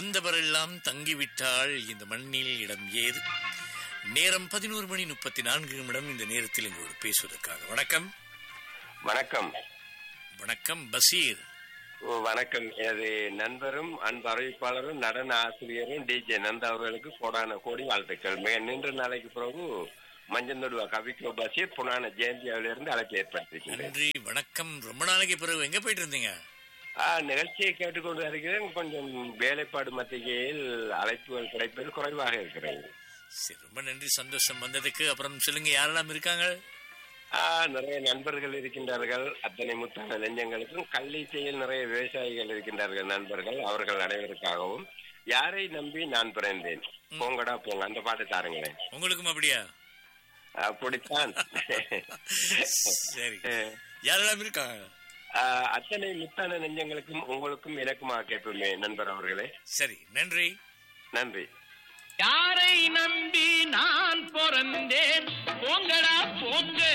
வந்தவரெல்லாம் தங்கிவிட்டால் இந்த மண்ணில் இடம் ஏது நேரம் பதினோரு மணி முப்பத்தி நான்கு நிமிடம் இந்த நேரத்தில் எங்களோடு பேசுவதற்காக வணக்கம் வணக்கம் வணக்கம் பசீர் ஓ, வணக்கம் இது நண்பரும் அன்பு அறிவிப்பாளரும் நடன ஆசிரியரும் டிஜே நந்தா அவர்களுக்கு கோடான கோடி வாழ்த்துக்கள் மிக நீண்ட நாளைக்கு பிறகு மஞ்சந்தொடுவா கவிக்கோ பஷீர் புனான ஜெயந்தியாவிலிருந்து அழைப்பு ஏற்படுத்தியிருக்கிறேன் நன்றி வணக்கம் ரொம்ப நாளைக்கு பிறகு எங்க போயிட்டு இருந்தீங்க ஆ, நிகழ்ச்சியை கேட்டுக்கொண்டு இருக்கிறேன் கொஞ்சம் வேலைப்பாடு மத்தியில் அழைப்புகள் கிடைப்பது குறைவாக இருக்கிறது சரி ரொம்ப நன்றி சந்தோஷம் வந்ததுக்கு அப்புறம் சொல்லுங்க யாரெல்லாம் இருக்காங்க ஆ, நிறைய நண்பர்கள் இருக்கின்றார்கள் அத்தனை முத்தான நெஞ்சங்களுக்கும் கல்லிசையில் நிறைய விவசாயிகள் இருக்கின்றார்கள் நண்பர்கள் அவர்கள் அனைவருக்காகவும் யாரை நம்பி நான் பிறந்தேன் போங்கடா போங்க அந்த பாட்டு தாருங்களேன் உங்களுக்கும் அப்படியா அப்படித்தான் சரி யாரெல்லாம் இருக்காங்க ஆ, அத்தனை முத்தான நெஞ்சங்களுக்கும் உங்களுக்கும் எனக்குமாக கேட்போமே நண்பர் அவர்களே சரி நன்றி நன்றி யாரை நம்பி